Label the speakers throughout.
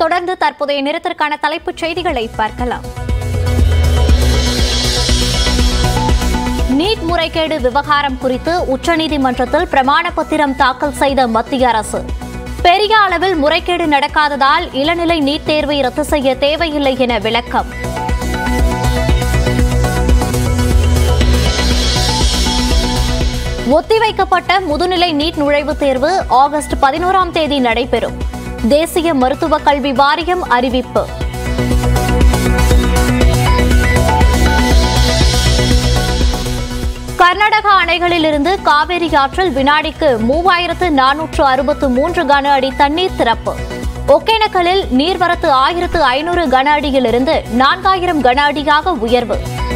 Speaker 1: தொடர்ந்து தற்போதைய நேரத்திற்கான தலைப்புச் செய்திகளை பார்க்கலாம் நீட் முறைகேடு விவகாரம் குறித்து உச்சநீதிமன்றத்தில் பிரமாண பத்திரம் தாக்கல் செய்த மத்திய அரசு பெரிய அளவில் முறைகேடு நடக்காததால் இளநிலை நீட் தேர்வை ரத்து செய்ய தேவையில்லை என விளக்கம் ஒத்திவைக்கப்பட்ட முதுநிலை நீட் நுழைவுத் தேர்வு ஆகஸ்ட் பதினோராம் தேதி நடைபெறும் தேசிய மருத்துவக் கல்வி வாரியம் அறிவிப்பு கர்நாடக அணைகளிலிருந்து காவிரி ஆற்றில் வினாடிக்கு மூவாயிரத்து நானூற்று அறுபத்து மூன்று கன அடி தண்ணீர் திறப்பு ஒகேனக்கலில் நீர்வரத்து ஆயிரத்து ஐநூறு கன அடியிலிருந்து நான்காயிரம் கன அடியாக உயர்வு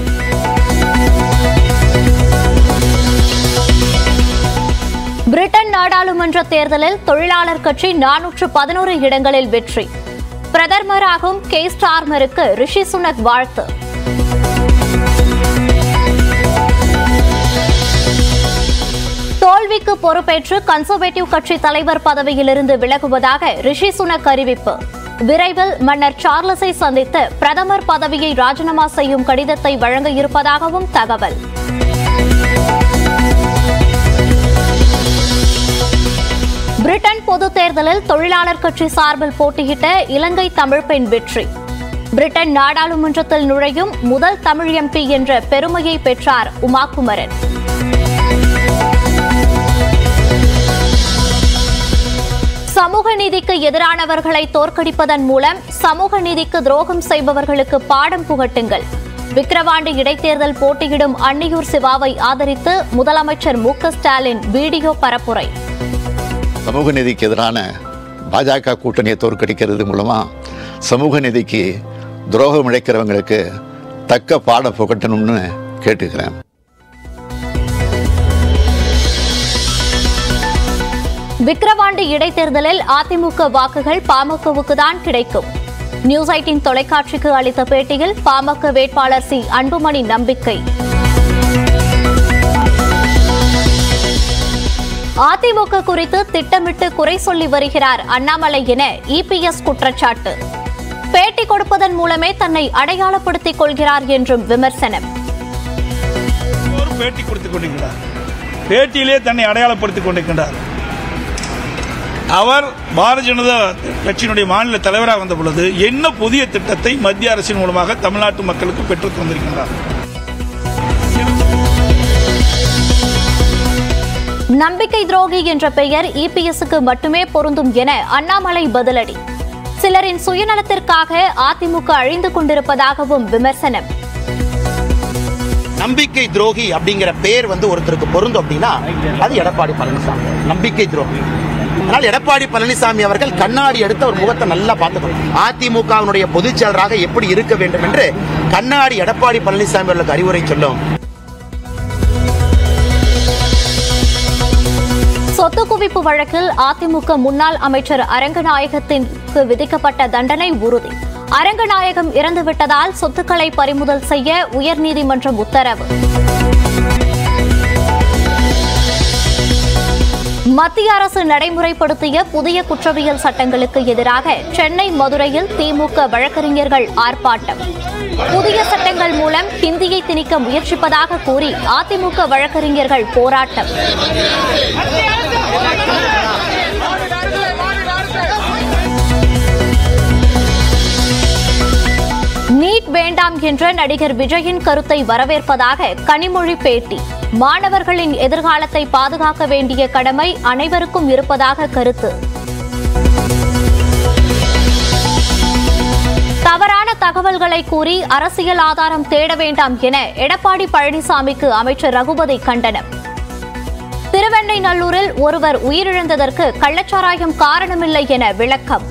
Speaker 1: பிரிட்டன் நாடாளுமன்ற தேர்தலில் தொழிலாளர் கட்சி நானூற்று பதினோரு இடங்களில் வெற்றி பிரதமராகும் கே ஸ்டார்மருக்கு ரிஷி சுனக் வாழ்த்து தோல்விக்கு பொறுப்பேற்று கன்சர்வேட்டிவ் கட்சி தலைவர் பதவியிலிருந்து விலகுவதாக ரிஷி சுனக் அறிவிப்பு விரைவில் மன்னர் சார்லஸை சந்தித்து பிரதமர் பதவியை ராஜினாமா செய்யும் கடிதத்தை வழங்க இருப்பதாகவும் தகவல் பிரிட்டன் பொதுத் தேர்தலில் தொழிலாளர் கட்சி சார்பில் போட்டியிட்ட இலங்கை தமிழ் பெண் வெற்றி பிரிட்டன் நாடாளுமன்றத்தில் நுழையும் முதல் தமிழ் எம்பி என்ற பெருமையை பெற்றார் உமாகுமரன் சமூக நீதிக்கு எதிரானவர்களை தோற்கடிப்பதன் மூலம் சமூக நீதிக்கு துரோகம் செய்பவர்களுக்கு பாடம் புகட்டுங்கள் விக்கிரவாண்டி இடைத்தேர்தல் போட்டியிடும் அன்னியூர் சிவாவை ஆதரித்து முதலமைச்சர் மு க ஸ்டாலின் வீடியோ பரப்புரை
Speaker 2: சமூக நீதிக்கு எதிரான பாஜக கூட்டணியை தோற்கடிக்கிறது மூலமா சமூக நீதிக்கு துரோகம் இழைக்கிறவங்களுக்கு தக்க பாடம் புகட்டணும்னு கேட்டுக்கிறேன்
Speaker 1: விக்கிரவாண்டி இடைத்தேர்தலில் அதிமுக வாக்குகள் பாமகவுக்கு தான் கிடைக்கும் நியூஸ் எயிட்டின் தொலைக்காட்சிக்கு அளித்த பேட்டியில் பாமக வேட்பாளர் சி அன்புமணி நம்பிக்கை அதிமுக குறித்து திட்டமிட்டு குறை சொல்லி வருகிறார் அண்ணாமலை என இபிஎஸ் குற்றச்சாட்டு பேட்டி கொடுப்பதன் மூலமே தன்னை அடையாளப்படுத்திக் கொள்கிறார் என்றும் விமர்சனம்
Speaker 3: ஒரு பேட்டி கொடுத்துக் கொண்டிருக்கிறார் பேட்டியிலே தன்னை அடையாளப்படுத்திக் கொண்டிருக்கின்றார் அவர் பாரதிய ஜனதா கட்சியினுடைய மாநில தலைவராக வந்த பொழுது என்ன புதிய திட்டத்தை மத்திய அரசின் மூலமாக தமிழ்நாட்டு மக்களுக்கு பெற்றுத் தந்திருக்கின்றார்
Speaker 1: நம்பிக்கை துரோகி என்ற பெயர் இபிஎஸ்க்கு மட்டுமே பொருந்தும் என அண்ணாமலை பதிலடி சிலரின் சுயநலத்திற்காக அதிமுக அழிந்து கொண்டிருப்பதாகவும் விமர்சனம்
Speaker 4: நம்பிக்கை துரோகி அப்படிங்கிற பேர் வந்து ஒருத்தருக்கு பொருந்தும் அப்படின்னா அது எடப்பாடி பழனிசாமி நம்பிக்கை துரோகி அதனால் எடப்பாடி பழனிசாமி அவர்கள் கண்ணாடி எடுத்து அவர் முகத்தை நல்லா பார்த்துக்கணும் அதிமுகவினுடைய பொதுச் செயலராக எப்படி இருக்க வேண்டும் என்று கண்ணாடி எடப்பாடி பழனிசாமி அவர்களுக்கு அறிவுரை சொல்லும்
Speaker 1: சொத்து குவிப்பு வழக்கில் அதிமுக முன்னாள் அமைச்சர் அரங்கநாயகத்திற்கு விதிக்கப்பட்ட தண்டனை உறுதி அரங்கநாயகம் இறந்துவிட்டதால் சொத்துக்களை பறிமுதல் செய்ய உயர்நீதிமன்றம் உத்தரவு மத்திய அரசு நடைமுறைப்படுத்திய புதிய குற்றவியல் சட்டங்களுக்கு எதிராக சென்னை மதுரையில் திமுக வழக்கறிஞர்கள் ஆர்ப்பாட்டம் புதிய சட்டங்கள் மூலம் ஹிந்தியை திணிக்க முயற்சிப்பதாக கூறி அதிமுக வழக்கறிஞர்கள் போராட்டம் நீட் வேண்டாம் என்ற நடிகர் விஜயின் கருத்தை வரவேற்பதாக கனிமொழி பேட்டி மாணவர்களின் எதிர்காலத்தை பாதுகாக்க வேண்டிய கடமை அனைவருக்கும் இருப்பதாக கருத்து தவறான தகவல்களை கூறி அரசியல் ஆதாரம் தேட வேண்டாம் என எடப்பாடி பழனிசாமிக்கு அமைச்சர் ரகுபதி கண்டனம் திருவெண்ணைநல்லூரில் ஒருவர் உயிரிழந்ததற்கு கள்ளச்சாராயம் காரணமில்லை என விளக்கம்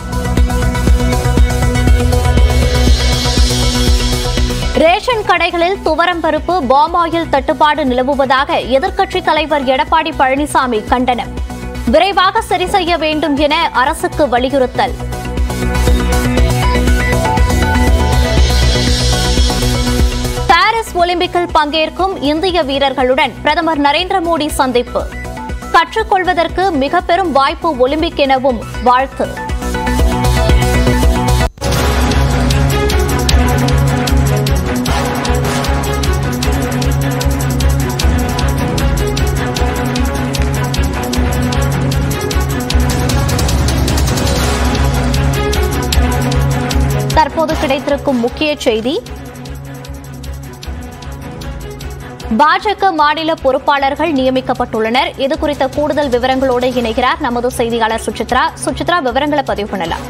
Speaker 1: ரேஷன் கடைகளில் துவரம் பருப்பு பாமாயில் தட்டுப்பாடு நிலவுவதாக எதிர்க்கட்சித் தலைவர் எடப்பாடி பழனிசாமி கண்டனம் விரைவாக சரி செய்ய வேண்டும் என அரசுக்கு வலியுறுத்தல் பாரிஸ் ஒலிம்பிக்கில் பங்கேற்கும் இந்திய வீரர்களுடன் பிரதமர் நரேந்திர மோடி சந்திப்பு கற்றுக்கொள்வதற்கு மிக பெரும் வாய்ப்பு ஒலிம்பிக் எனவும் வாழ்த்து தற்போது கிடைத்திருக்கும் முக்கிய செய்தி பாஜக மாநில பொறுப்பாளர்கள் நியமிக்கப்பட்டுள்ளனர் இது குறித்த கூடுதல் விவரங்களோடு இணைகிறார் நமது செய்தியாளர் சுசித்ரா சுசித்ரா விவரங்களை பதிவு பண்ணலாம்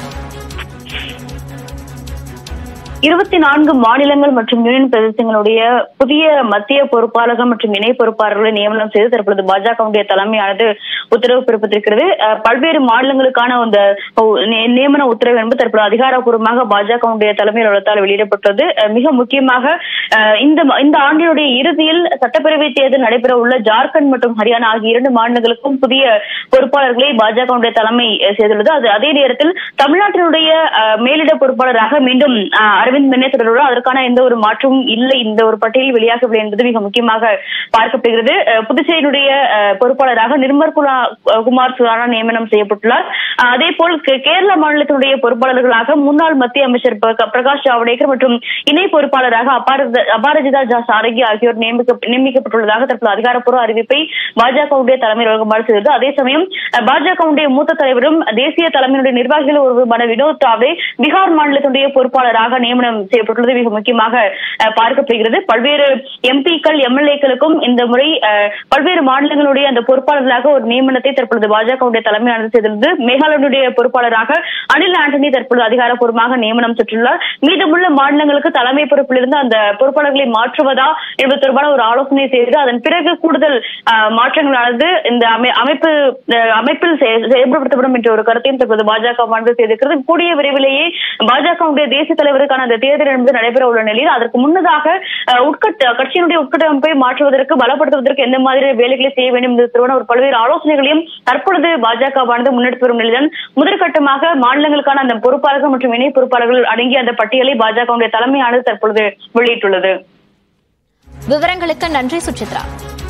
Speaker 5: இருபத்தி நான்கு மாநிலங்கள் மற்றும் யூனியன் பிரதேசங்களுடைய புதிய மத்திய பொறுப்பாளர்கள் மற்றும் இணை பொறுப்பாளர்களை நியமனம் செய்து தற்பொழுது பாஜகவுடைய தலைமையானது உத்தரவு பிறப்பித்திருக்கிறது அஹ், பல்வேறு மாநிலங்களுக்கான அந்த ஒ- நி- நியமன உத்தரவு என்பது தற்போது அதிகாரப்பூர்வமாக பாஜகவுடைய தலைமை அலுவலகத்தால் வெளியிடப்பட்டது அஹ், மிக முக்கியமாக அஹ், இந்த ம- இந்த ஆண்டினுடைய இறுதியில் சட்டப்பேரவை தேர்தல் நடைபெற உள்ள ஜார்க்கண்ட் மற்றும் ஹரியானா ஆகிய இரண்டு மாநிலங்களுக்கும் புதிய பொறுப்பாளர்களை பாஜகவுடைய தலைமை அஹ், செய்துள்ளது அது அதே நேரத்தில் தமிழ்நாட்டினுடைய அஹ், மேலிட பொறுப்பாளராக மீண்டும் அஹ், அரவிந்த் மென்னே தொடர்கிறார் அதற்கான எந்த ஒரு மாற்றமும் இல்லை இந்த ஒரு பட்டியல் வெளியாகவில்லை என்பது மிக முக்கியமாக பார்க்கப்படுகிறது அஹ், புதுச்சேரியினுடைய அஹ், பொறுப்பாளராக நிர்மல் குலா- குமார் சுரானா நியமனம் செய்யப்பட்டுள்ளார் அஹ், அதே போல் கே- கேரள மாநிலத்தினுடைய பொறுப்பாளர்களாக முன்னாள் மத்திய அமைச்சர் பிர- பிரகாஷ் ஜவடேகர் மற்றும் இணை பொறுப்பாளராக அபாரத- அபாரஜிதா ஜா சாரங்கி ஆகியோர் நியமிக்க நியமிக்கப்பட்டுள்ளதாக தற்போது அதிகாரப்பூர்வ அறிவிப்பை பாஜகவுடைய தலைமை அலுவலகம் செய்தது அதே சமயம் அஹ், பாஜகவுடைய மூத்த தலைவரும் தேசிய தலைமையினுடைய நிர்வாகிகள் ஒருவருமான வினோத் தாவே பீகார் மாநிலத்தினுடைய பொறுப்பாளராக நியமனம் செய்யப்பட்டுள்ளது மிக முக்கியமாக அஹ், பார்க்கப்படுகிறது பல்வேறு எம்பிக்கள் எம்எல்ஏக்களுக்கும் இந்த முறை அஹ், பல்வேறு மாநிலங்களுடைய அந்த பொறுப்பாளர்களாக ஒரு நியமனத்தை தற்பொழுது பாஜகவுடைய தலைமையானது செய்துள்ளது மேகாலயனுடைய பொறுப்பாளராக அனில் ஆண்டனி தற்பொழுது அதிகாரப்பூர்வமாக நியமனம் பெற்றுள்ளார் மீதமுள்ள மாநிலங்களுக்கு தலைமை பொறுப்பிலிருந்து அந்த பொறுப்பாளர்களை மாற்றுவதா என்பது தொடர்பான ஒரு ஆலோசனை செய்து அதன் பிறகு கூடுதல் அஹ், மாற்றங்களானது இந்த அமை- அமைப்பு அஹ், அமைப்பில் செய- செயல்படுத்தப்படும் என்ற ஒரு கருத்தையும் தற்போது பாஜக மாநில செய்திருக்கிறது கூடிய விரைவிலேயே பாஜகவுடைய தேசிய தலைவருக்கான அந்த தேர்தல் என்பது நடைபெற உள்ள நிலையில் அதற்கு முன்னதாக அஹ், உட்கட்ட கட்சியினுடைய உட்கட்டமைப்பை மாற்றுவதற்கு பலப்படுத்துவதற்கு எந்த மாதிரி வேலைகளை செய்ய வேண்டும் என்பது தொடர்பான ஒரு பல்வேறு ஆலோசனைகளையும் தற்பொழுது பாஜகவானது முன்னெடுத்து வரும் நிலையில் முதற்கட்டமாக மாநிலங்களுக்கான அந்த பொறுப்பாளர்கள் மற்றும் இணை பொறுப்பாளர்கள் அடங்கிய அந்த பட்டியலை பாஜகவுடைய தலைமையானது தற்பொழுது வெளியிட்டுள்ளது
Speaker 1: விவரங்களுக்கு நன்றி சுசித்ரா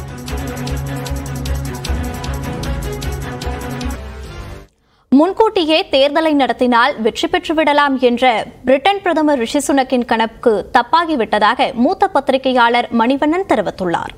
Speaker 1: முன்கூட்டியே தேர்தலை நடத்தினால் வெற்றி பெற்று விடலாம் என்ற பிரிட்டன் பிரதமர் ரிஷி சுனக்கின் கணக்கு தப்பாகிவிட்டதாக மூத்த பத்திரிகையாளர் மணிவண்ணன் தெரிவித்துள்ளார்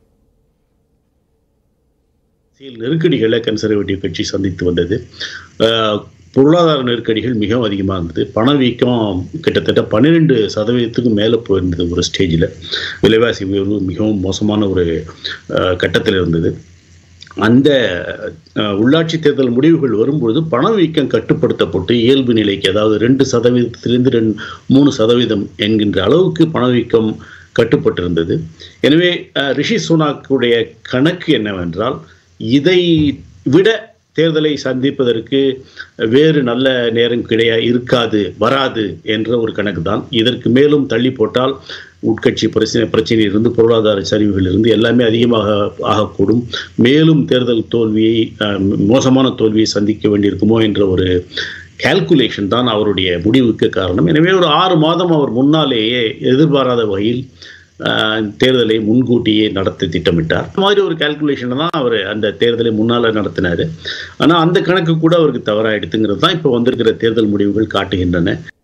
Speaker 6: அரசியல் நெருக்கடிகளை கன்சர்வேட்டிவ் கட்சி சந்தித்து வந்தது அஹ், பொருளாதார நெருக்கடிகள் மிகவும் அதிகமாக இருந்தது பணவீக்கம் கிட்டத்தட்ட பன்னிரெண்டு சதவீதத்துக்கு மேலே போயிருந்தது ஒரு ஸ்டேஜில் விலைவாசி உயர்வு மிகவும் மோசமான ஒரு அஹ், கட்டத்தில் இருந்தது அந்த அஹ், உள்ளாட்சி தேர்தல் முடிவுகள் வரும்பொழுது பணவீக்கம் கட்டுப்படுத்தப்பட்டு இயல்பு நிலைக்கு அதாவது ரெண்டு சதவீதத்திலிருந்து ரெண்டு மூணு சதவீதம் என்கின்ற அளவுக்கு பணவீக்கம் கட்டுப்பட்டிருந்தது எனவே அஹ், ரிஷி சுனாக்குடைய கணக்கு என்னவென்றால் இதை விட தேர்தலை சந்திப்பதற்கு வேறு நல்ல நேரம் கிடையா இருக்காது வராது என்ற ஒரு கணக்கு தான் இதற்கு மேலும் தள்ளி போட்டால் உட்கட்சி பிரச்சனை பிரச்சனையிலிருந்து பொருளாதார சரிவுகளிலிருந்து எல்லாமே அதிகமாக ஆகக்கூடும் மேலும் தேர்தல் தோல்வியை அஹ், மோசமான தோல்வியை சந்திக்க வேண்டியிருக்குமோ என்ற ஒரு கால்குலேஷன் தான் அவருடைய முடிவுக்கு காரணம் எனவே ஒரு ஆறு மாதம் அவர் முன்னாலேயே எதிர்பாராத வகையில் ஆஹ், தேர்தலை முன்கூட்டியே நடத்த திட்டமிட்டார் இந்த மாதிரி ஒரு கால்குலேஷனை தான் அவர் அந்த தேர்தலை முன்னால் நடத்தினார் ஆனால் அந்த கணக்கு கூட அவருக்கு தவறாயிடுதுங்கிறது தான் இப்போ வந்திருக்கிற தேர்தல் முடிவுகள் காட்டுகின்றன